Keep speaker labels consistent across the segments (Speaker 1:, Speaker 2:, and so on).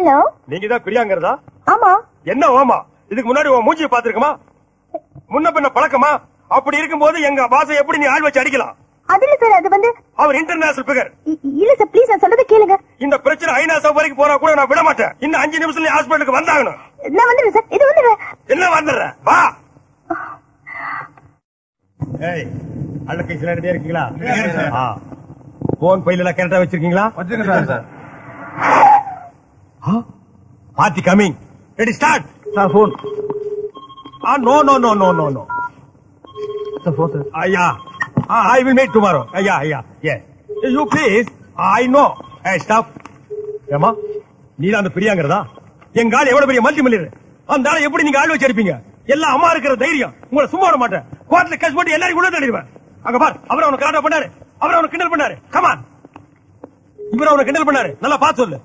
Speaker 1: Hello
Speaker 2: நீங்க தான் பிரியாங்கிறதா
Speaker 1: ஆமா
Speaker 2: என்ன ஓமா இதுக்கு முன்னாடி உன் மூஞ்சியை பாத்துருக்குமா முன்ன பின்ன பழக்கமா அப்படி இருக்கும்போது எங்க பாசை எப்படி நீ ஆள் வச்சு அடிக்கலாம்
Speaker 1: அதுல சார் அது வந்து
Speaker 2: அவர் இன்டர்நேஷனல் பிகர்
Speaker 1: இ- இல்ல சார் ப்ளீஸ் நான் சொல்றதை கேளுங்க
Speaker 2: இந்த பிரச்சனை ஐநா சபை வரைக்கும் போனா கூட நான் விட மாட்டேன் இன்னும் அஞ்சு நிமிஷத்துல ஹாஸ்பிட்டலுக்கு வந்தாகணும்
Speaker 1: நான் வந்துடுறேன் சார் இது வந்துடுறேன்
Speaker 2: என்ன வந்துடுற வா ஏய் அழுக்கை சில ரெடியா இருக்கீங்களா போன் பையில எல்லாம் கரெக்டா வச்சிருக்கீங்களா party coming ready start
Speaker 3: sir phone
Speaker 2: ah no no no no no no
Speaker 3: sir phone sir
Speaker 2: ஐயா ஐ வில் மேக் டுமாரோ ஐயா ஐயா ஏ யூ ப்ளீஸ் ஐ நோ ஏ ஸ்டாப் ஏமா நீ தான் அந்த பிரியாங்கிறதா எங்க ஆள் எவ்வளவு பெரிய மல்டி மில்லியர் அந்த ஆளை எப்படி நீங்க ஆள் வச்சு அடிப்பீங்க எல்லாம் அம்மா இருக்கிற தைரியம் உங்களை சும்மா விட மாட்டேன் கோர்ட்ல கேஸ் போட்டு எல்லாரும் உள்ள தள்ளிடுவேன் அங்க பார் அவர் அவனை கலாட்டா பண்ணாரு அவர் அவனை கிண்டல் பண்ணாரு கமான் இவர் அவனை கிண்டல் பண்ணாரு நல்லா பார்த்து சொல்லு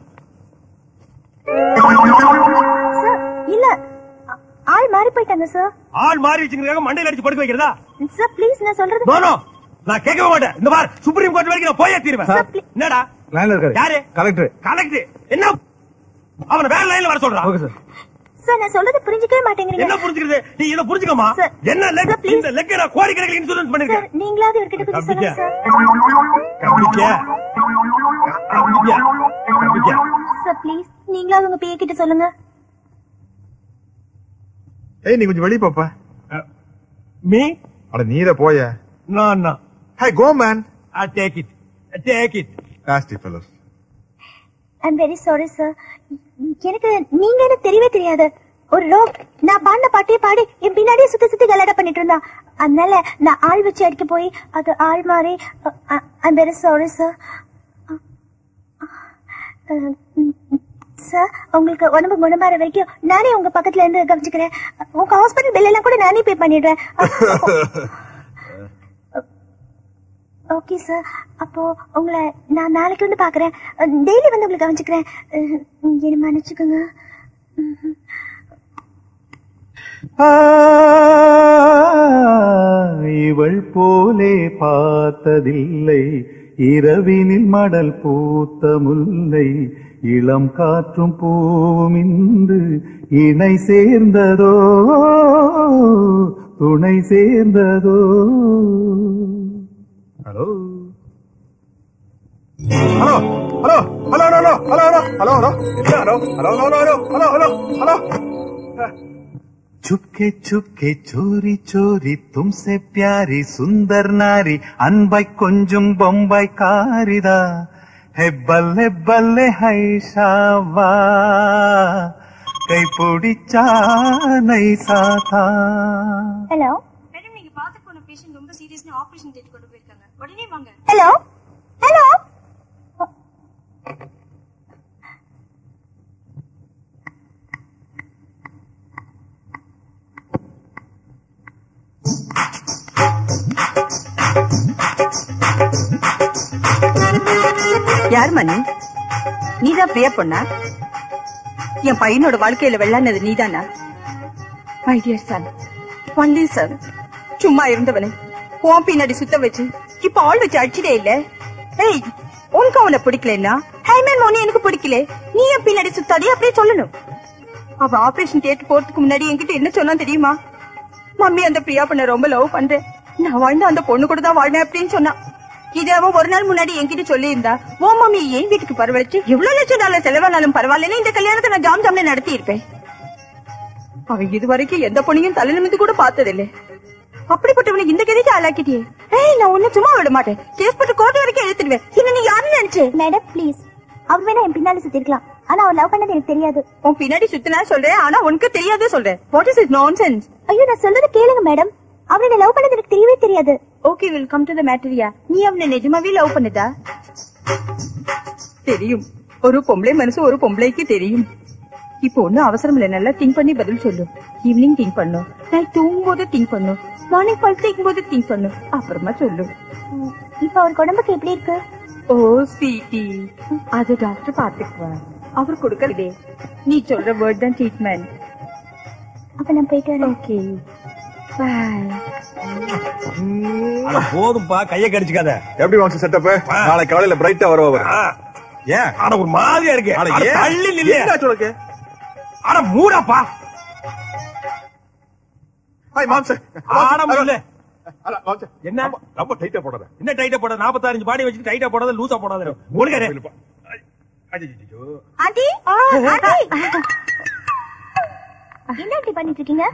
Speaker 1: சார் இல்ல ஆ- ஆள் மாறி போயிட்டாங்க சார்
Speaker 2: ஆள் மாறி வச்சுக்கிறதுக்காக மண்டையில அடிச்சு படுக்க வைக்கிறதா
Speaker 1: சார் ப்ளீஸ் நான் சொல்றது
Speaker 2: நோ நோ நான் கேட்கவே மாட்டேன் இந்த பார் சுப்ரீம் கோர்ட் வரைக்கும் நான் போயே தீருவேன்
Speaker 1: சார், please.
Speaker 2: என்னடா
Speaker 3: லைன்ல இருக்காரு
Speaker 2: யாரு
Speaker 3: கலெக்டர்
Speaker 2: கலெக்டர் என்ன அவன வேற லைன்ல வர சொல்றான்
Speaker 3: ஓகே சார்
Speaker 1: சார் நான் சொல்றது புரிஞ்சுக்கவே மாட்டேங்கிறீங்க
Speaker 2: என்ன புரிஞ்சுக்கிறது நீ இத புரிஞ்சுக்கமா
Speaker 1: சார்.
Speaker 2: என்ன லெக்
Speaker 1: சார், please.
Speaker 2: இந்த லெக் நான் கோடிக்கணக்கில் இன்சூரன்ஸ்
Speaker 1: சார்
Speaker 2: பண்ணிருக்கேன்
Speaker 1: நீங்களாவது இவர்கிட்ட கொஞ்சம் சொல்லுங்க சார்
Speaker 2: கம்பிக்க கம்பிக்க கம்பிக்க
Speaker 1: சார் ப்ளீஸ் நீங்களாவது உங்க பிஏ கிட்ட சொல்லுங்க
Speaker 4: ஏய் நீ கொஞ்சம் வெளிய பாப்பா
Speaker 2: மீ
Speaker 4: அட நீர போய
Speaker 2: no no
Speaker 4: hey go man
Speaker 2: I take it take it
Speaker 4: nasty fellows
Speaker 1: I'm very sorry sir எனக்கு நீங்க எனக்கு தெரியவே தெரியாது ஒரு ரோக் நான் பாடின பாட்டே பாடி என் பின்னாடியே சுத்தி சுத்தி கலாட்டா பண்ணிட்டு இருந்தா அதனால நான் ஆள் வச்சு அடிக்க போய் அது ஆள் மாறி I'm very sorry sir sir உங்களுக்கு உடம்பு குணமாற வரைக்கும் நானே உங்க பக்கத்துல இருந்து கவனிச்சுக்கிறேன் உங்க ஹாஸ்பிட்டல் பில் எல்லாம் கூட நானே பே பண்ணிடுறேன் ஓகே சார் அப்போ உங்களை நான் நாளைக்கு வந்து பாக்குறேன் டெய்லி வந்து உங்களை கவனிச்சுக்கிறேன் அஹ், என்னை மன்னிச்சுக்கோங்க
Speaker 5: இவள் போலே பார்த்ததில்லை இரவினில் மடல் பூத்த முல்லை இளம் காற்றும் பூவும் இன்று இணை சேர்ந்ததோ துணை சேர்ந்ததோ
Speaker 4: hello hello hello hello hello hello hello hello hello hello hello hello hello hello hello hello
Speaker 5: चुपके चुपके चोरी चोरी तुमसे प्यारी सुंदर नारी अनबाई கொஞ்சும் பொம்பாய் காரிதா ஹெப்பல்லே பல்லே ஹைஷாவா கை பிடிச்சா நைசாதா
Speaker 1: ஹலோ
Speaker 6: மேடம் நீங்க பார்த்து போன பேஷண்ட் ரொம்ப சீரியஸ்னு ஆபரேஷன் தேடி கொண்டு போயிருக்காங்க உடனே வாங்க
Speaker 1: ஹலோ ஹலோ
Speaker 7: யார் மணி நீதான் பிரியா பொண்ணா என் பையனோட வாழ்க்கையில வெள்ளானது நீதானா my dear son only son சும்மா இருந்தவனை உன் பின்னாடி சுத்த வச்சு இப்ப ஆள் வச்சு அடிச்சிட்டே இல்ல ஏய் உனக்கு அவனை பிடிக்கலன்னா ஹைமேன் மோனி எனக்கு பிடிக்கல நீ என் பின்னாடி சுத்தாதே அப்படியே சொல்லணும் அவ ஆபரேஷன் தியேட்டர் போறதுக்கு முன்னாடி என்கிட்ட என்ன சொன்னா தெரியுமா மம்மி அந்த பிரியா பொண்ண ரொம்ப லவ் பண்றேன் நான் வாழ்ந்த அந்த பொண்ணு கூட தான் வாழ்வேன் அப்படின்னு சொன்னா இது அவன் ஒரு நாள் முன்னாடி என்கிட்ட சொல்லி இருந்தா ஓ மம்மி என் வீட்டுக்கு பரவழைச்சு எவ்வளவு லட்சம் டாலர் செலவானாலும் பரவாயில்லன்னு இந்த கல்யாணத்தை நான் ஜாம் ஜாம்ல நடத்தி இருப்பேன் அவன் இது வரைக்கும் எந்த பொண்ணையும் தலை நிமிந்து கூட பார்த்ததில்லை அப்படிப்பட்டவனுக்கு இந்த கதைக்கு ஆளாக்கிட்டியே ஏய் நான் உன்னை சும்மா விட மாட்டேன் கேஸ் போட்டு கோர்ட் வரைக்கும் எழுத்துடுவேன் என்ன நீ யாருன்னு நினைச்சே
Speaker 1: மேடம் ப்ளீஸ் அவர் வேணா என் பின்னால சுத்தி இருக்கலாம் ஆனா அவர் லவ் பண்ணது எனக்கு தெரியாது
Speaker 7: உன் பின்னாடி சுத்தினா சொல்றேன் ஆனா உனக்கு தெரியாதே சொல்றேன் வாட் இஸ் இஸ் நான்சென்ஸ்
Speaker 1: ஐயோ நான் சொல்றதை கேளுங்க மேடம் அவர் என்ன லவ் பண்ணது எனக்கு தெரியவே தெரியாது
Speaker 7: okay will come to the மேட்டரியா நீ அவனை நிஜமாவே லவ் பண்ணுதா தெரியும் ஒரு பொம்பளை மனசு ஒரு பொம்பளைக்கு தெரியும் இப்போ ஒண்ணும் அவசரம் இல்ல நல்லா திங்க் பண்ணி பதில் சொல்லு ஈவினிங் திங்க் பண்ணும் நைட் தூங்கும் போது திங்க் பண்ணும் மார்னிங் பல் தேய்க்கும் போது திங்க் பண்ணும் அப்புறமா சொல்லு
Speaker 1: உம், இப்ப அவருக்கு உடம்புக்கு எப்படி இருக்கு
Speaker 7: ஓ ஸ்வீட்டி அது டாக்டர் பாத்துக்குவார் அவர் கொடுக்கறதே நீ சொல்ற வேர்ட் தான் ட்ரீட்மெண்ட்
Speaker 1: அப்ப நான் போயிட்டு வரேன்
Speaker 7: ஓகே பாய்
Speaker 2: அட போதும்பா கைய கடிச்சுக்காத
Speaker 4: எப்படி வாங்க செட்டப் நாளைக்கு காலையில பிரைட்டா வருவா அவர்
Speaker 2: ஆ,
Speaker 4: ஏன்
Speaker 2: ஆனா ஒரு மாதிரியா இருக்கு
Speaker 4: அட
Speaker 2: அட,
Speaker 4: ஏன்?
Speaker 2: தள்ளி நில்லு
Speaker 4: என்னாச்சு உனக்கு
Speaker 2: ஆனா மூடாப்பா
Speaker 4: ஹாய் மாம்ச
Speaker 2: ஆடம் இல்ல என்ன?
Speaker 4: ரொம்ப- ரொம்ப டைட்டா போடாத
Speaker 2: என்ன டைட்டா போடாத நாற்பத்தாறு பாடி வச்சுட்டு டைட்டா போடாத லூசா போடாத ஒழுங்காரு
Speaker 4: ஐயோ
Speaker 1: ஆண்டி ஆண்டி என்ன இப்படி பண்ணிட்டு இருக்கீங்க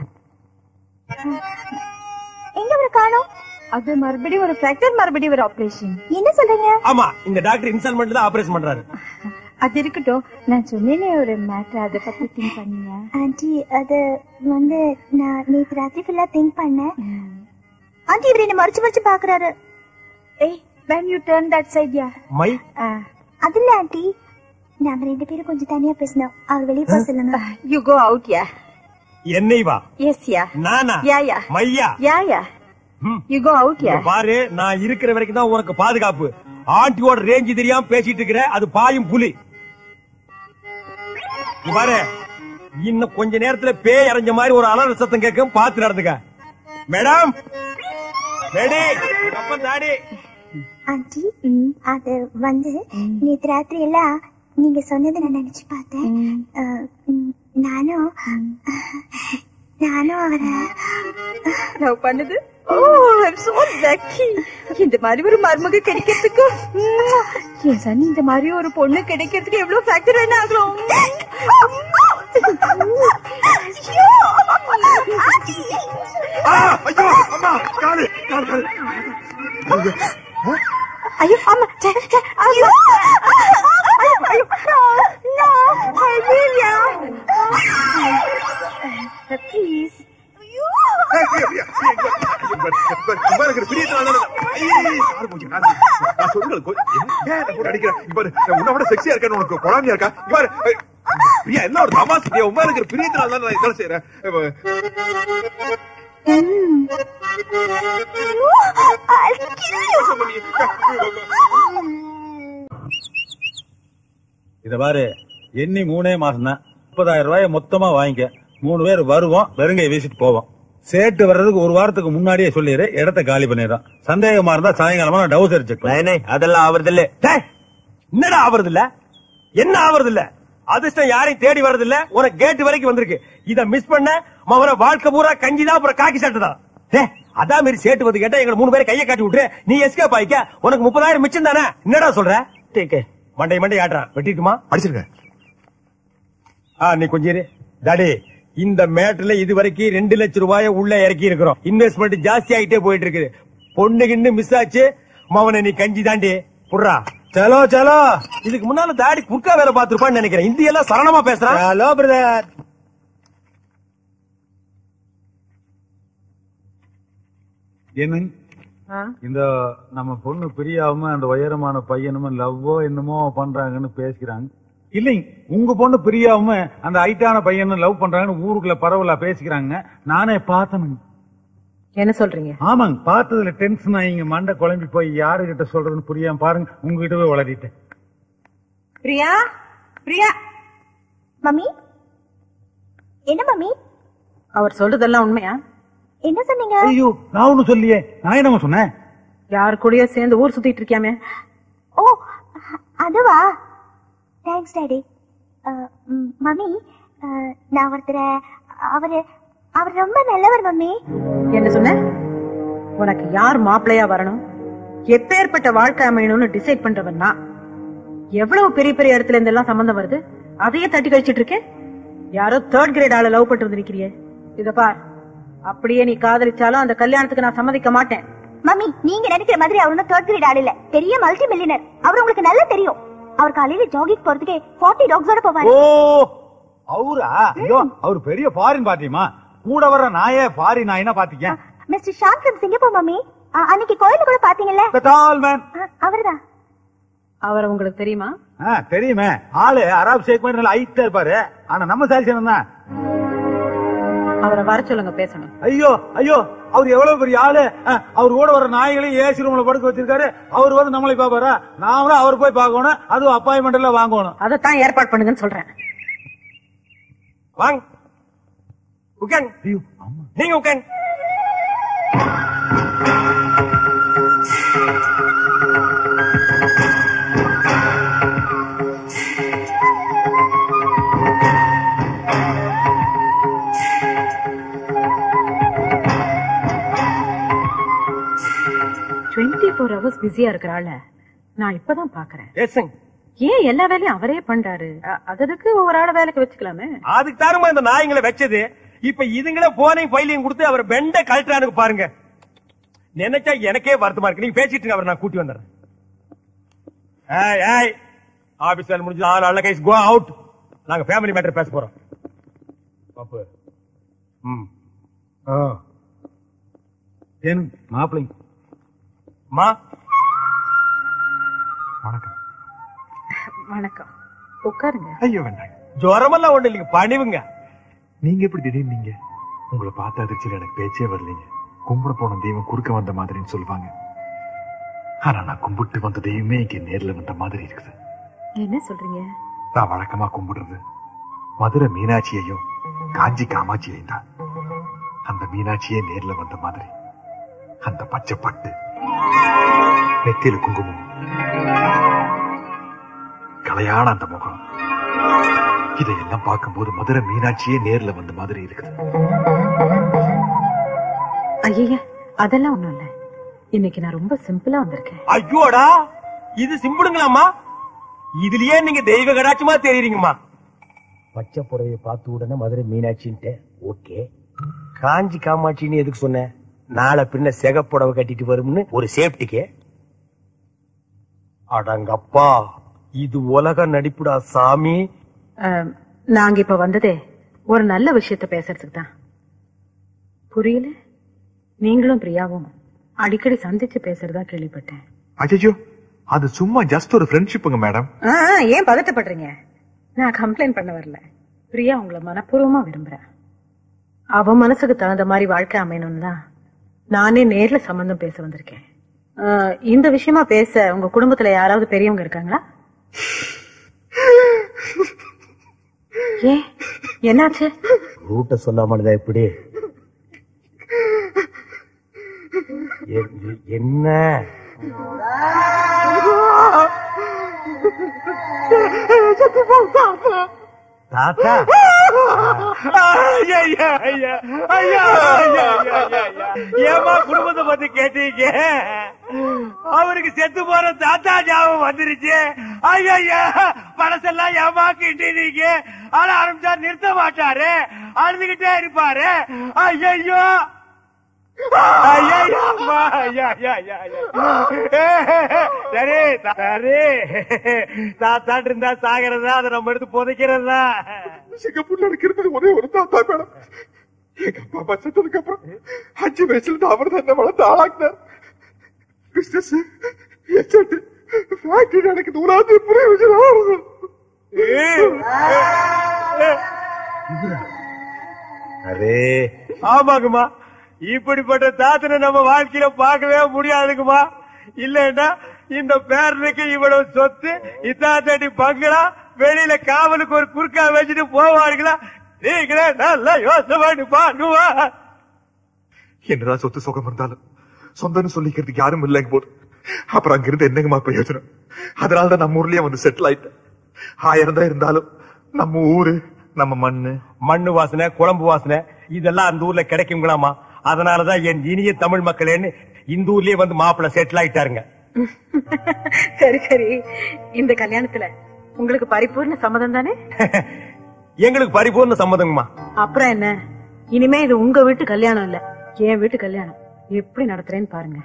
Speaker 1: எங்க அவரை காணோம்
Speaker 7: அது மறுபடியும் ஒரு ஃபிராக்சர் மறுபடியும் ஒரு ஆபரேஷன்
Speaker 1: என்ன சொல்றீங்க
Speaker 2: ஆமா இந்த டாக்டர் இன்ஸ்டால்மெண்ட் தான் ஆபரேஷன் பண்றாரு
Speaker 7: அது இருக்கட்டும் நான் சொன்னேனே ஒரு மேட்டர் அதை பத்தி திங்க் பண்ணீங்க
Speaker 1: ஆண்டி அது வந்து நான் நேத்து ராத்திரி ஃபுல்லா திங்க் பண்ணேன் ஆண்டி இவர் என்ன மறைச்சு மறைச்சு பாக்குறாரு
Speaker 7: ஏய் when you turn that side yeah
Speaker 2: my
Speaker 1: அது இல்ல ஆண்டி நாம ரெண்டு பேரும் கொஞ்சம் தனியா பேசணும் அவர் வெளியே போக சொல்லுங்க
Speaker 7: you go out yeah
Speaker 2: என்னை வா
Speaker 7: yes yeah
Speaker 2: நானா
Speaker 7: Yeah, yeah.
Speaker 2: மையா
Speaker 7: yeah yeah
Speaker 2: ம்.
Speaker 7: you go out
Speaker 2: இங்க
Speaker 7: yeah
Speaker 2: பாரு நான் இருக்கிற வரைக்கும் தான் உனக்கு பாதுகாப்பு ஆண்டியோட ரேஞ்சு தெரியாம பேசிட்டு இருக்கிற அது பாயும் புலி இங்க பாரு இன்னும் கொஞ்ச நேரத்துல பேய் அரைஞ்ச மாதிரி ஒரு அலற சத்தம் கேட்கும் பார்த்து நடந்துக்க மேடம் ரெடி அப்ப தாடி
Speaker 1: ஆண்டி அது வந்து நேத்து ராத்திரி எல்லாம் நீங்க சொன்னதை நான் நினைச்சு பார்த்தேன் அஹ், ம், நானும் நானும் அவரை
Speaker 7: லவ் பண்ணுது ஓ ஐம் சோ லக்கி இந்த மாதிரி ஒரு மருமக கிடைக்கிறதுக்கு உம், என் சனி இந்த மாதிரி ஒரு பொண்ணு கிடைக்கிறதுக்கு எவ்வளவு ஃபேக்டர் வேணா ஆகலாம்
Speaker 1: ஐயோ! ஆண்டி!
Speaker 4: ஆ, ஐயோ அம்மா காலு காலு காலு
Speaker 7: ஐயோ ஆமா ச்சே, ச்சே, ஐயோ ஐயோ ஐயோ no no ஐயா ப்ளீஸ்
Speaker 4: ஏய், ஏய், ஏய், ஏய், இங்க இருக்கிற பிரியத்தினால தானே- ஐய், காது மூஞ்சி, காது மூஞ்சி. நான் சொல்லுங்கள், கொ- என்ன ஏன் என்னை போட்டு அடிக்கிற? இங்க பாரு, நான் உன்னை விட செக்ஸியா இருக்கேன்னு உனக்கு குழந்தையா இருக்கா? இங்க பாரு, ஏய், பிரியா, என்ன ஒரு தமாசு பிரியா, உன் மேல இருக்கிற பிரியத்தினால தான் நான் இதெல்லாம் செய்றேன்.
Speaker 3: இத பாரு எண்ணி மூணே மாசம் தான் முப்பதாயிரம் ரூபாய மொத்தமா வாங்கிக்க மூணு பேர் வருவோம் வெறுங்கையை வீசிட்டு போவோம் சேட்டு வர்றதுக்கு ஒரு வாரத்துக்கு முன்னாடியே சொல்லிடு இடத்த காலி பண்ணிடுறோம் சந்தேகமா இருந்தா சாயங்காலமா நான் டவுசர் செக்
Speaker 2: அதெல்லாம் ஆவறது இல்ல என்னடா ஆவறது இல்ல என்ன ஆவறது இல்ல அதிர்ஷ்டம் யாரையும் தேடி வர்றது இல்ல உனக்கு கேட் வரைக்கும் வந்திருக்கு இத மிஸ் பண்ண மவன வாழ்க்கை பூரா கஞ்சி தான் அப்புறம் காக்கி சட்டை தான் டேய், அதான் மாரி சேட்டு வந்து கேட்டா எங்க மூணு பேரை கையை காட்டி விட்டுரு நீ எஸ்கேப் ஆயிக்க உனக்கு முப்பதாயிரம் மிச்சம் தானே என்னடா சொல்ற மண்டை மண்டை ஆட்டுறான் வெட்டிட்டுமா
Speaker 4: அடிச்சிருங்க
Speaker 2: ஆ நீ கொஞ்சம் இரு டாடி இந்த மேட்ல இது வரைக்கும் ரெண்டு லட்சம் ரூபாய உள்ள இறக்கி இருக்கிறோம் இன்வெஸ்ட்மெண்ட் ஜாஸ்தி ஆயிட்டே போயிட்டு இருக்குது பொண்ணு கிண்ணு மிஸ் ஆச்சு மவனை நீ கஞ்சி தாண்டி புடுறா
Speaker 3: சலோ சலோ
Speaker 2: இதுக்கு முன்னால தாடி குறுக்கா வேலை பார்த்திருப்பான்னு நினைக்கிறேன் இந்தி எல்லாம் சரணமா பேசுறான்
Speaker 3: ஹலோ பிரதர் என்ன இந்த நம்ம பொண்ணு பிரியாம அந்த உயரமான பையனும் லவ்வோ என்னமோ பண்றாங்கன்னு பேசிக்கிறாங்க இல்லைங்க உங்க பொண்ணு பிரியாம அந்த ஹைட்டான பையனும் லவ் பண்றாங்கன்னு ஊருக்குள்ள பரவலா பேசிக்கிறாங்க நானே பார்த்தனுங்க
Speaker 7: என்ன சொல்றீங்க
Speaker 3: ஆமாங்க பார்த்ததுல டென்ஷன் ஆயிங்க மண்டை குழம்பி போய் யாருகிட்ட சொல்றதுன்னு புரியாம பாருங்க உங்ககிட்ட போய் வளரிட்டேன்
Speaker 7: பிரியா பிரியா
Speaker 1: மம்மி என்ன மம்மி
Speaker 7: அவர் சொல்றதெல்லாம் உண்மையா
Speaker 1: என்ன சொன்னீங்க
Speaker 3: ஐயோ நான் ஒண்ணும் சொல்லியே நான் என்னமா சொன்னேன்
Speaker 7: யார் கூடயோ சேர்ந்து ஊர் சுத்திட்டு இருக்கியாமே
Speaker 1: ஓ அதுவா தேங்க்ஸ் டாடி மம்மி அஹ், நான் ஒருத்தரை அவரு அவர் ரொம்ப நல்லவர் மம்மி
Speaker 7: என்ன சொன்ன உனக்கு யார் மாப்பிள்ளையா வரணும் எப்பேற்பட்ட வாழ்க்கை அமையணும்னு டிசைட் பண்றவன் நான் எவ்வளவு பெரிய பெரிய இடத்துல இருந்தெல்லாம் சம்பந்தம் வருது அதையே தட்டி கழிச்சிட்டு இருக்கேன் யாரோ தேர்ட் கிரேட் ஆள லவ் பண்ணிட்டு வந்திருக்கிறியே இத பார் அப்படியே நீ காதலிச்சாலும் அந்த கல்யாணத்துக்கு நான் சம்மதிக்க மாட்டேன்
Speaker 1: மம்மி நீங்க நினைக்கிற மாதிரி அவர் ஒன்னும் தேர்ட் கிரேட் ஆள் இல்ல பெரிய மல்டி மில்லியனர் அவர் உங்களுக்கு நல்லா தெரியும் அவர் காலையில ஜாகிங் போறதுக்கே 40 டாக்ஸோட போவாரு
Speaker 3: ஓ அவரா ஐயோ அவர் பெரிய ஃபாரின் பாத்தியமா கூட வர்ற நாயே ஃபாரின் நாயினா பாத்தீங்க
Speaker 1: mister Sham from Singapore mummy அ- அன்னைக்கு கோயில கூட பாத்தீங்கல்ல
Speaker 3: டால் மேன்
Speaker 1: அ- அவர்தான்
Speaker 7: அவர் உங்களுக்கு தெரியுமா
Speaker 3: தெரியுமே ஆளு அராப் ஷேக் மாதிரி நல்லா ஹைட்டா இருப்பாரு ஆனா நம்ம சாலிசனம் தான்
Speaker 7: அவரை வர சொல்லுங்க பேசணும்
Speaker 3: ஐயோ ஐயோ அவர் எவ்வளவு பெரிய ஆளு அஹ், அவர் கூட வர நாய்களையும் ஏசி ரூம்ல படுக்க வச்சிருக்காரு அவர் வந்து நம்மளை பாப்பாரா நாமளும் அவர் போய் பார்க்கணும் அதுவும் அப்பாயின்மெண்ட் எல்லாம் வாங்கணும்
Speaker 7: அதைத்தான் ஏற்பாடு பண்ணுங்கன்னு சொல்றேன்
Speaker 2: வாங்க உட்காங்க
Speaker 3: ஐயோ ஆமா
Speaker 2: நீங்க உட்காங்க
Speaker 8: ஹவர்ஸ் பிஸியா இருக்கிறாள் நான் இப்பதான் பாக்குறேன்
Speaker 2: ஏசங்
Speaker 8: ஏன் எல்லா வேலையும் அவரே பண்றாரு அ- அதுக்கு ஒரு ஆள வேலைக்கு வச்சுக்கலாமே
Speaker 2: அதுக்கு தாருமா இந்த நாய்ங்களை வச்சது இப்ப இதுங்களே போனையும் ஃபைலையும் கொடுத்து அவர் பெண்ட கழட்டானுக்கு பாருங்க நினைச்சா எனக்கே வருத்தமா இருக்கு நீங்க பேசிட்டு இருங்க அவரை நான் கூட்டி வந்துடுறேன் ஏய் ஏய் ஆபீஸ் வேலை முடிஞ்சு ஆள் அல்ல கைஸ் கோ அவுட் நாங்க ஃபேமிலி மேட்டர் பேச போறோம் பாப்பு ம் ஆ
Speaker 3: ஏன் மாப்பிள்ளை
Speaker 2: மா
Speaker 5: வணக்கம்
Speaker 8: வணக்கம் உட்காருங்க
Speaker 5: ஐயோ வேண்டாம்
Speaker 2: ஜுரமெல்லாம் ஒண்ணு இல்லைங்க பணிவுங்க
Speaker 5: நீங்க எப்படி திடீர்னு நீங்க உங்களை பார்த்த அதிர்ச்சியில் எனக்கு பேச்சே வரலீங்க கும்பிட போன தெய்வம் குறுக்க வந்த மாதிரின்னு சொல்லுவாங்க ஆனா நான் கும்பிட்டு வந்த தெய்வமே இங்க நேர்ல வந்த மாதிரி இருக்குது
Speaker 8: என்ன சொல்றீங்க
Speaker 5: நான் வழக்கமா கும்பிடுறது மதுரை மீனாட்சியையும் காஞ்சி காமாட்சியையும் தான் அந்த மீனாட்சியே நேர்ல வந்த மாதிரி அந்த பச்சை பட்டு நெத்தியில குங்குமம் கலையான அந்த முகம் இதையெல்லாம் பார்க்கும்போது மதுரை மீனாட்சியே நேர்ல வந்த மாதிரி இருக்குது
Speaker 8: ஐய அதெல்லாம் ஒண்ணும் இல்ல இன்னைக்கு நான் ரொம்ப சிம்பிளா வந்திருக்கேன்
Speaker 2: ஐயோடா இது சிம்பிடுங்களாம்மா இதுலயே நீங்க தெய்வ கடாட்சமா தெரியுறீங்கம்மா பச்சை புடவைய பார்த்த உடனே மதுரை மீனாட்சின்ட்டு ஓகே காஞ்சி காமாட்சின்னு எதுக்கு சொன்ன நாளை பின்ன செகப்புடவை கட்டிட்டு வரும்னு ஒரு சேஃப்டிக்கு அடங்கப்பா இது உலக நடிப்புடா சாமி
Speaker 8: அஹ், நாங்க இப்ப வந்ததே ஒரு நல்ல விஷயத்த பேசுறதுக்கு தான் புரியல நீங்களும் பிரியாவும் அடிக்கடி சந்திச்சு பேசுறதா கேள்விப்பட்டேன்
Speaker 5: அஜயோ அது சும்மா ஜஸ்ட் ஒரு ஃப்ரெண்ட்ஷிப்புங்க மேடம்
Speaker 8: ஆ, ஆ, ஏன் பதட்டப்படுறீங்க நான் கம்ப்ளைண்ட் பண்ண வரல பிரியா உங்களை மனப்பூர்வமா விரும்புறேன் அவ மனசுக்கு தகுந்த மாதிரி வாழ்க்கை அமையணும்னு தான் நானே நேர்ல சம்பந்தம் பேச வந்திருக்கேன் ஆ, இந்த விஷயமா பேச உங்க குடும்பத்துல யாராவது பெரியவங்க இருக்காங்களா ஏன் என்னாச்சு
Speaker 2: ரூட்ட சொல்லாமலதா எப்படி எ- எ- என்ன தாத்தா ஐயா, ஐயா, ஐயா, ஐயா, ஐயா, ஐயா, ஐயா. ஏம்மா குடும்பத்தை பத்தி கேட்டீங்க அவருக்கு செத்து போற தாத்தா ஞாபகம் வந்துருச்சு ஐயா பழசெல்லாம் ஏமா கிட்டீங்க ஆனா ஆரம்பிச்சா நிறுத்த மாட்டாரு அழுதுகிட்டே இருப்பாரு ஐயோ சரி சரி தாத்தாட்டு இருந்தா சாகிறதா அதை நம்ம எடுத்து புதைக்கிறதா
Speaker 4: சிங்கப்பூர்ல இருக்கிறது ஒரே ஒரு தாத்தா மேடம் எங்க அப்பா அம்மா செத்ததுக்கு அப்புறம் அஞ்சு வயசுல இருந்து அவர் தான் என்ன வளர்த்து ஆளாக்குனார் பிசினஸ் எச்சட்டு ஃபேக்டரி எனக்கு தூராது பிரயோஜனம்
Speaker 2: அரே ஆமாங்கம்மா இப்படிப்பட்ட தாத்தனை நம்ம வாழ்க்கையில பார்க்கவே முடியாதுங்கம்மா இல்லன்னா இந்த பேரனுக்கு இவ்வளவு சொத்து இத்தாத்தடி பங்களா வெளியில காவலுக்கு ஒரு குறுக்கா வச்சுட்டு போவாருங்களா நீங்களே நல்லா யோசனை பண்ணி பாருங்கம்மா
Speaker 4: என்னதான் சொத்து சுகம் இருந்தாலும் சொந்தம்னு சொல்லிக்கிறதுக்கு யாரும் இல்லைங்க போது அப்புறம் அங்கிருந்து என்னங்கம்மா பிரயோஜனம் அதனாலதான் நம்ம ஊர்லயே வந்து செட்டில் ஆயிட்டேன் ஆயிரம் தான் இருந்தாலும் நம்ம ஊரு நம்ம மண்ணு
Speaker 2: மண்ணு வாசனை குழம்பு வாசனை இதெல்லாம் அந்த ஊர்ல கிடைக்குங்களாமா அதனாலதான் என் இனிய தமிழ் மக்களேன்னு இந்த ஊர்லயே வந்து மாப்பிள்ளை செட்டில் ஆயிட்டாருங்க
Speaker 8: சரி சரி இந்த கல்யாணத்துல உங்களுக்கு பரிபூர்ண சம்மதம் தானே
Speaker 2: எங்களுக்கு பரிபூர்ண சம்மதங்கம்மா
Speaker 8: அப்புறம் என்ன இனிமே இது உங்க வீட்டு கல்யாணம் இல்ல என் வீட்டு கல்யாணம் எப்படி நடத்துறேன்னு பாருங்க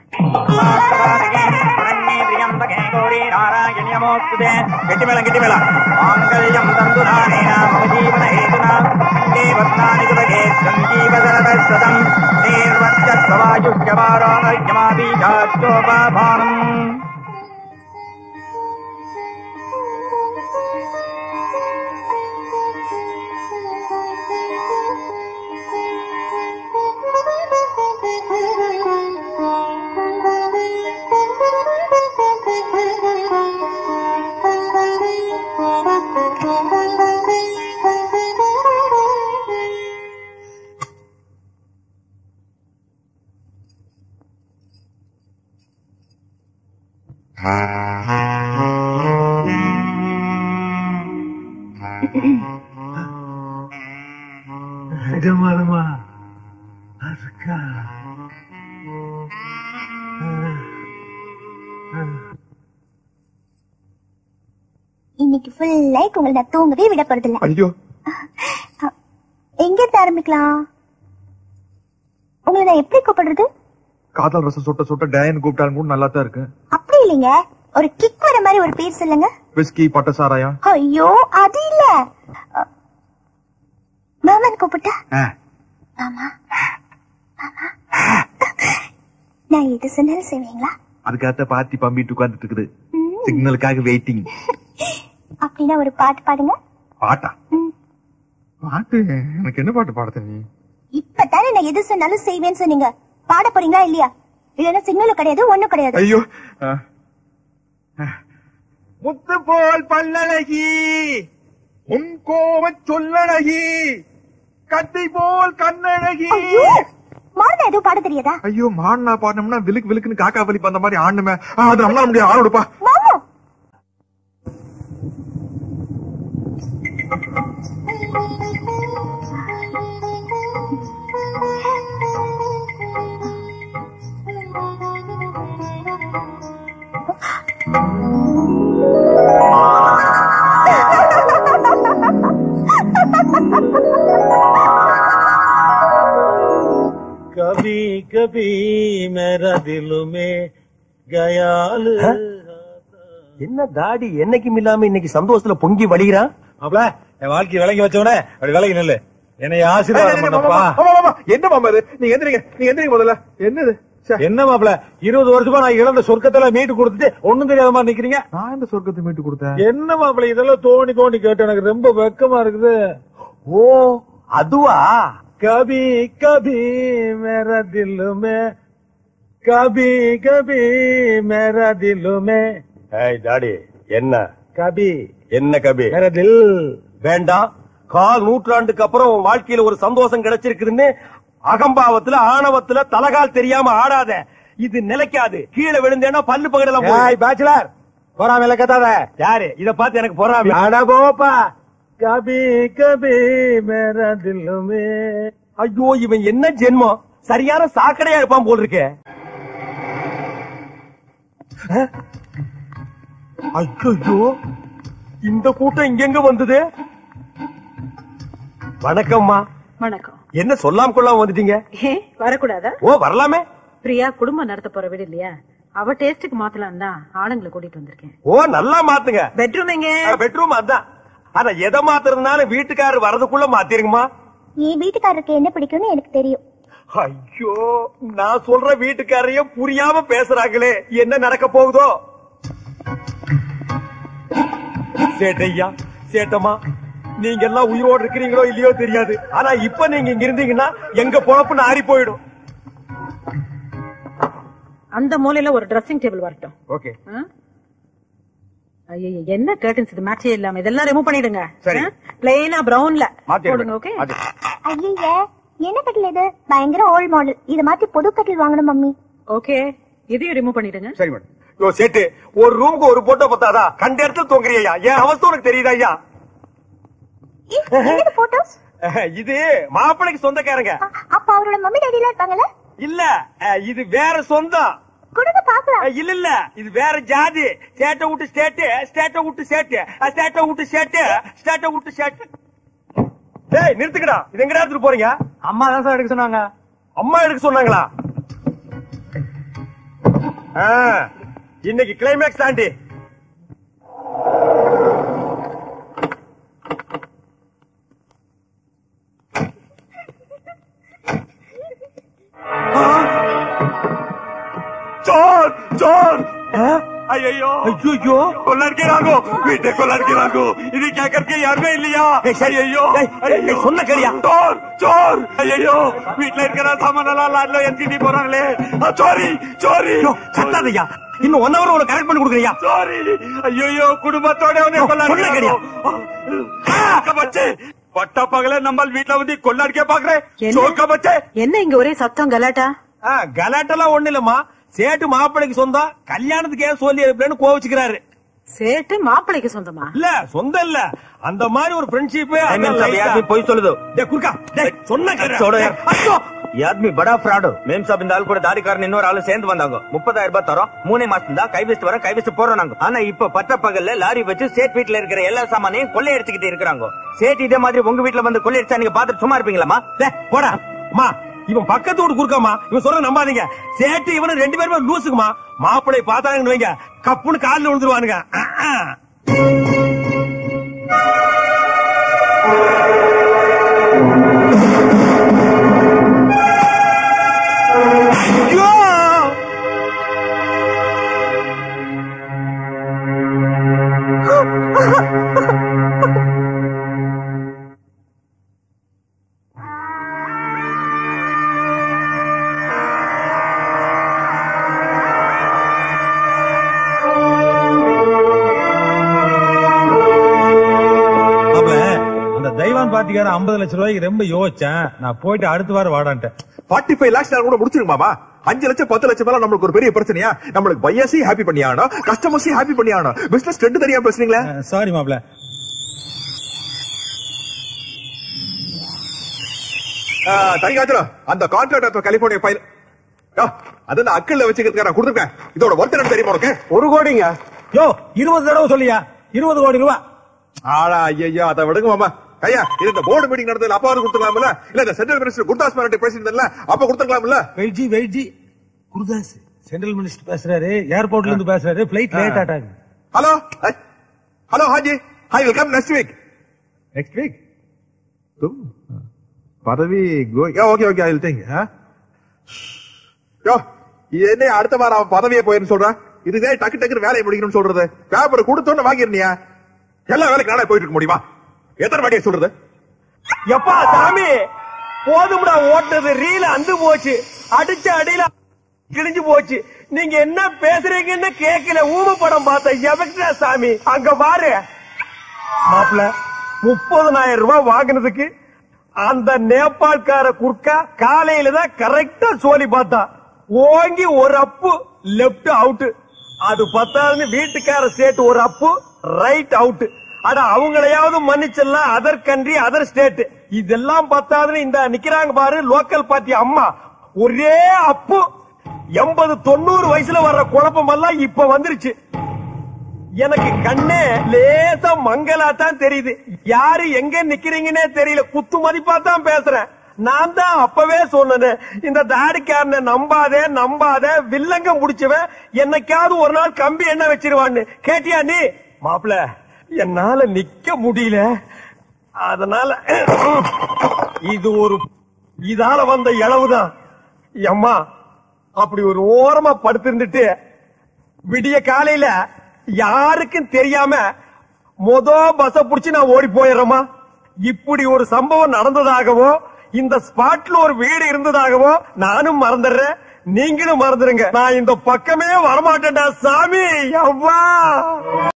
Speaker 2: கெட்டி மேளம் கெட்டி மேளம் மாங்கல்யம் தந்து நானேனா மம ஜீவன ஹேதுனா தேவத்னானி சுபகே சஞ்சீவ சரத சதம் நீர்வச்ச பிரவாயுஷ்யமாரோகமாபீஜாச்சோபாபானம்
Speaker 5: நிஜமாலுமா அதுக்கா
Speaker 1: இன்னைக்கு ஃபுல் லைக் உங்களை நான் தூங்கவே விட போறதில்ல
Speaker 4: ஐயோ
Speaker 1: எங்க இருந்து ஆரம்பிக்கலாம் உங்களை நான் எப்படி கூப்பிடுறது
Speaker 4: காதல் ரசம் சுட்ட சுட்ட டயன் கூப்பிட்டாலும் கூட நல்லா தான் இருக்கு
Speaker 1: அப்படி இல்லைங்க ஒரு கிக் வர மாதிரி ஒரு பேர் சொல்லுங்க
Speaker 4: விஸ்கி பட்ட சாராயம்
Speaker 1: ஐயோ அது இல்ல அ, மாமன் கூப்பிட்டா மாமா மாமா. நான் எது சொன்னாலும் செய்வீங்களா
Speaker 4: அதுக்காக பாத்தி பம்பிட்டு உட்கார்ந்துட்டு இருக்குது சிக்னலுக்காக வெயிட்டிங்
Speaker 1: அப்படின்னா ஒரு பாட்டு பாடுங்க
Speaker 4: பாட்டா
Speaker 1: ம்.
Speaker 4: பாட்டு எனக்கு என்ன பாட்டு பாட நீ
Speaker 1: இப்பதானே நான் எது சொன்னாலும் செய்வேன்னு சொன்னீங்க பாட போறீங்களா இல்லையா இல்லன்னா சிக்னலும் கிடையாது ஒண்ணும் கிடையாது
Speaker 4: ஐயோ
Speaker 2: முத்து போல் பல்லழகி உன் கோவ சொல்லழகி கத்தி போல் கண்ணழகி
Speaker 1: ஐயோ மாறுதா எதுவும் பாட தெரியாதா
Speaker 4: ஐயோ மாடினா பாடணும்னா விலுக்கு விலுக்குன்னு காக்கா வலிப்பு அந்த மாதிரி ஆடணுமே ஆ, அது நம்மளால முடியாது ஆடோடுப்பா
Speaker 1: மாமா
Speaker 3: कभी कभी मेरा दिल में गयाल
Speaker 2: என்ன தாடி என்னைக்கும் இல்லாம இன்னைக்கு சந்தோஷத்துல பொங்கி வழிகிறான்
Speaker 3: மாப்ள என் வாழ்க்கை விளங்கி வச்சவனே அப்படி விலகி நில்லு என்னை ஆசீர்வாதம் பண்ணப்பா
Speaker 4: என்ன மாமா இது நீங்க எந்திரிங்க நீங்க எந்திரிங்க முதல்ல என்னது ச்சே,
Speaker 3: என்ன மாப்ள இருபது வருஷமா நான் இழந்த சொர்க்கத்துல மீட்டு கொடுத்துட்டு ஒண்ணும் தெரியாத மாதிரி நிக்கிறீங்க
Speaker 4: நான் இந்த சொர்க்கத்தை மீட்டு கொடுத்தேன்
Speaker 3: என்ன மாப்பிள இதெல்லாம் தோண்டி தோண்டி கேட்டு எனக்கு ரொம்ப வெக்கமா இருக்குது
Speaker 2: ஓ அதுவா
Speaker 3: கபி கபி மேரா தில் மே கபி கபி மேரா தில் மே
Speaker 2: ஏய் தாடி என்ன
Speaker 3: கபி
Speaker 2: என்ன கபி
Speaker 3: மேரா தில்
Speaker 2: வேண்டாம் கால் நூற்றாண்டுக்கு அப்புறம் உன் வாழ்க்கையில ஒரு சந்தோஷம் கிடைச்சிருக்குதுன்னு அகம்பாவத்துல ஆணவத்துல தலகால் தெரியாம ஆடாத இது நிலைக்காது கீழே விழுந்தேன்னா பல்லு பகடலாம்
Speaker 3: ஏய் பேச்சுலர் போறாம இல்ல கத்தாத
Speaker 2: யாரு இத பார்த்து எனக்கு பொறாம
Speaker 3: அட போப்பா கபி கபி மேரா தில் மே
Speaker 2: ஐயோ இவன் என்ன ஜென்மம் சரியான சாக்கடையா இருப்பான் போல் இருக்கே ஐயோ இந்த கூட்டம் இங்கெங்க வந்தது வணக்கம்மா
Speaker 8: வணக்கம்
Speaker 2: என்ன சொல்லாம கொள்ளாம வந்துட்டீங்க
Speaker 8: ஏ வரக்கூடாதா
Speaker 2: ஓ வரலாமே
Speaker 8: பிரியா குடும்பம் நடத்த போற வீடு இல்லையா அவ டேஸ்டுக்கு மாத்தலாம் தான் ஆளுங்களை கூட்டிட்டு வந்திருக்கேன்
Speaker 2: ஓ நல்லா மாத்துங்க
Speaker 8: பெட்ரூம் எங்க
Speaker 2: பெட்ரூம் அதான் ஆனா எதை மாத்துறதுனால வீட்டுக்காரர் வரதுக்குள்ள மாத்திருங்கம்மா
Speaker 1: என் வீட்டுக்காரருக்கு என்ன பிடிக்கும்னு எனக்கு தெரியும்
Speaker 2: ஐயோ நான் சொல்ற வீட்டுக்காரையும் புரியாம பேசுறாங்களே என்ன நடக்க போகுதோ சேட்டையா சேட்டம்மா நீங்க எல்லாம் உயிரோடு இருக்கிறீங்களோ இல்லையோ தெரியாது ஆனா இப்ப நீங்க இங்க இருந்தீங்கன்னா எங்க பொழப்பு நாரி போயிடும்
Speaker 8: அந்த மூலையில ஒரு ட்ரெஸ்ஸிங் டேபிள் வரட்டும்
Speaker 2: ஓகே
Speaker 8: ஐயோ என்ன கர்டன்ஸ் இது மேட்சே இல்லாம இதெல்லாம் ரிமூவ் பண்ணிடுங்க
Speaker 2: சரி.
Speaker 8: பிளெயினா பிரவுன்ல போடுங்க ஓகே
Speaker 1: ஐயய்ய என்ன கட்டில் இது பயங்கர ஓல்ட் மாடல் இத மாத்தி புது கட்டில் வாங்கணும் மம்மி
Speaker 8: ஓகே இதையும் ரிமூவ் பண்ணிடுங்க
Speaker 2: சரி மேடம் யோ சேட்டு ஒரு ரூமுக்கு ஒரு போட்டோ பத்தாதா கண்ட இடத்துல தொங்குறியா என் அவஸ்தை உனக்கு தெரியுதா ஐயா
Speaker 1: என்னது போட்டோஸ்
Speaker 2: இது மாப்பிளைக்கு சொந்தக்காரங்க
Speaker 1: அப்ப அவரோட மம்மி டாடி எல்லாம் இருப்பாங்கல்ல
Speaker 2: இல்ல அஹ், இது வேற சொந்தம்
Speaker 1: கொடுங்க பாக்கலாம்
Speaker 2: அஹ், இல்ல இல்ல இது வேற ஜாதி ஸ்டேட்ட விட்டு ஸ்டேட்டு ஸ்டேட்ட விட்டு ஸ்டேட்டு ஸ்டேட்ட விட்டு ஸ்டேட்டு ஸ்டேட்ட விட்டு ஸ்டேட்டு டேய் நிறுத்துக்கடா இது எங்கடா எடுத்துட்டு போறீங்க
Speaker 3: அம்மா தான் சார் எடுக்க சொன்னாங்க
Speaker 2: அம்மா எடுக்க சொன்னாங்களா ஆ, இன்னைக்கு கிளைமேக்ஸ் தாண்டி
Speaker 4: ஜான் ஜான் ஐயோ
Speaker 2: ஐயோ
Speaker 4: கொள்ளடிக்கிறாங்க வீட்டை கொள்ளடிக்கிறாங்க இது கேட்கறதுக்கு யாருமே இல்லையா ஐயோ
Speaker 2: சொன்ன கேளியா
Speaker 4: சோர் சோர் ஐயோ வீட்டுல இருக்கிற சாமான் எல்லாம் லாட்ல என்கிட்ட போறாங்களே சோரி சோரி
Speaker 2: கத்தாதையா இன்னும் ஒன் ஹவர் உனக்கு கரெக்ட் பண்ணி கொடுக்குறியா
Speaker 4: சாரி ஐயோ குடும்பத்தோட வந்து
Speaker 2: சொல்ல கேளியா?
Speaker 4: கொள்ளடிக்கிறாங்க பச்சே பட்ட பகல நம்ம வீட்டுல வந்து கொள்ளடிக்க பாக்குறேன்
Speaker 8: என்ன?
Speaker 4: சோக்க பச்சே
Speaker 8: என்ன இங்க ஒரே சத்தம் கலாட்டா
Speaker 2: ஆ, கலாட்டெல்லாம் ஒண்ணு இல்லம்மா சேட்டு மாப்பிளைக்கு சொந்தம் கல்யாணத்துக்கு ஏன் சொல்லி அனுப்புறேன்னு கோவிச்சுக்கிறாரு
Speaker 8: சேட்டு மாப்பிளைக்கு சொந்தமா
Speaker 2: இல்ல சொந்தம் இல்ல அந்த மாதிரி ஒரு ஃப்ரெண்ட்ஷிப்
Speaker 9: போய் சொல்லுது
Speaker 2: குறுக்கா டேய், சொன்ன கேளு.
Speaker 9: சொல்லுங்க.
Speaker 2: டேய், ஐயோ
Speaker 9: ಈ ಆದ್ಮಿ ಬಡ ಫ್ರಾಡ್ ಮೇಮ್ ಸಾಬ್ இந்த ஆள் கூட தாடிக்காரன் இன்னொரு ஆளு சேர்ந்து வந்தாங்க முப்பதாயிரம் ரூபாய் தரோம் மூணே மாசம் தான் கை வச்சுட்டு வர கை வச்சு போறோம் நாங்க ஆனா இப்ப பட்ட பகல்ல லாரி வச்சு சேட் வீட்டுல இருக்கிற எல்லா சாமானையும் கொள்ளை எடுத்துக்கிட்டு இருக்கிறாங்க சேட் இதே மாதிரி உங்க வீட்டுல வந்து கொள்ளை அடிச்சா நீங்க பாத்துட்டு சும்மா இருப்பீங்களாமா
Speaker 2: டேய், போடா அம்மா இவன் பக்கத்து வீட்டு குறுக்காமா இவன் சொல்ற நம்பாதீங்க சேட்டு இவனு ரெண்டு பேருமே லூசுக்குமா மாப்பிளை பார்த்தாங்கன்னு வைங்க கப்புன்னு காலில் விழுந்துருவானுங்க அஹ், அஹ். ஐயோ!
Speaker 3: அப்ப அந்த தெய்வான் பாட்டிக்கார ஐம்பது லட்சம் ரூபாய்க்கு ரொம்ப யோசிச்சேன் நான் போயிட்டு அடுத்த வாரம் வாடான்ட்டேன்
Speaker 4: ஃபார்ட்டி ஃபைவ் லேக்ஸ் கூட முடிச்சிருங்க மாமா அஞ்சு லட்சம் பத்து லட்சம் மேல நம்மளுக்கு ஒரு பெரிய பிரச்சனையா நம்மளுக்கு பையர்ஸையும் ஹாப்பி பண்ணி ஆகணும் கஸ்டமர்ஸையும் ஹாப்பி பண்ணி ஆகணும் பிசினஸ் ரெண்டு தனியா பேசுறீங்களா
Speaker 3: சாரி மாப்ள
Speaker 4: தனிக்காச்சுல அந்த கான்ட்ராக்ட் கலிபோர்னியா ஃபைல் அது அந்த அக்கல்ல வச்சுக்கிறதுக்கு நான் கொடுத்துருக்கேன் இதோட ஒர்த் என்ன தெரியுமா உனக்கு
Speaker 2: ஒரு கோடிங்க யோ இருபது தடவை சொல்லியா இருபது கோடி ரூபா
Speaker 4: ஆடா ஐயா அதை விடுங்க மாமா ஐயா இது இந்த போர்டு மீட்டிங் நடந்ததுல அப்பா கொடுத்துக்கலாம்ல இல்ல இந்த சென்ட்ரல் மினிஸ்டர் குர்தாஸ் மாரட்டி பேசியிருந்தல அப்ப கொடுத்துக்கலாம்ல
Speaker 3: வெயிட்ஜி வெயிட்ஜி குருதாஸ் சென்ட்ரல் மினிஸ்டர் பேசுறாரு ஏர்போர்ட்ல இருந்து பேசுறாரு flight late ஆட்டாங்க
Speaker 4: hello hello Haji I will come next week next week பதவி okay okay I will think யோ இது என்ன அடுத்த வாரம் அவன் பதவியே போயிருன்னு சொல்றான் இதுவே டக்கு டக்குன்னு வேலையை முடிக்கணும்னு சொல்றது பேப்பர் கொடுத்தோன்னு வாங்கிருந்தியா எல்லா வேலைக்கு நானே போயிட்டு இருக்க முடியுமா எத்தனை வாட்டியை சொல்றது
Speaker 2: எப்பா சாமி போதும்டா ஓட்டுனது ரீல அந்து போச்சு அடிச்ச அடியில கிழிஞ்சு போச்சு நீங்க என்ன பேசுறீங்கன்னு கேட்கல ஊம படம் பார்த்த எவக்டா சாமி அங்க பாரு மாப்பிள முப்பதனாயிரம் ரூபாய் வாங்கினதுக்கு அந்த நேபாள்கார குறுக்கா காலையில தான் கரெக்டா சோலி பார்த்தா ஓங்கி ஒரு அப்பு லெப்ட் அவுட் அது பத்தாதுன்னு வீட்டுக்கார சேர்த்து ஒரு அப்பு ரைட் அவுட் அட அவங்களையாவது மன்னிச்சிடலாம் அதர் கண்ட்ரி அதர் ஸ்டேட் இதெல்லாம் பத்தாதுன்னு இந்த நிக்கிறாங்க பாரு லோக்கல் பார்ட்டி அம்மா ஒரே அப்பு எண்பது தொண்ணூறு வயசுல வர்ற குழப்பம் எல்லாம் இப்ப வந்துருச்சு எனக்கு கண்ணே லேசா மங்களா தான் தெரியுது யாரு எங்க நிக்கிறீங்கன்னே தெரியல குத்து மதிப்பா தான் பேசுறேன் நான் தான் அப்பவே சொன்னேன் இந்த தாடிக்காரனை நம்பாதே நம்பாத வில்லங்க முடிச்சவன் என்னைக்காவது ஒரு நாள் கம்பி என்ன வச்சிருவான்னு கேட்டியா நீ மாப்பிள என்னால நிக்க முடியல அதனால இது ஒரு இதால வந்த இளவுதான் அம்மா அப்படி ஒரு ஓரமா படுத்திருந்துட்டு விடிய காலையில யாருக்கும் தெரியாம மொத பஸ் புடிச்சு நான் ஓடி போயிடுறேமா இப்படி ஒரு சம்பவம் நடந்ததாகவோ இந்த ஸ்பாட்ல ஒரு வீடு இருந்ததாகவோ நானும் மறந்துடுறேன் நீங்களும் மறந்துருங்க நான் இந்த பக்கமே வரமாட்டேன்டா சாமி அவ்வா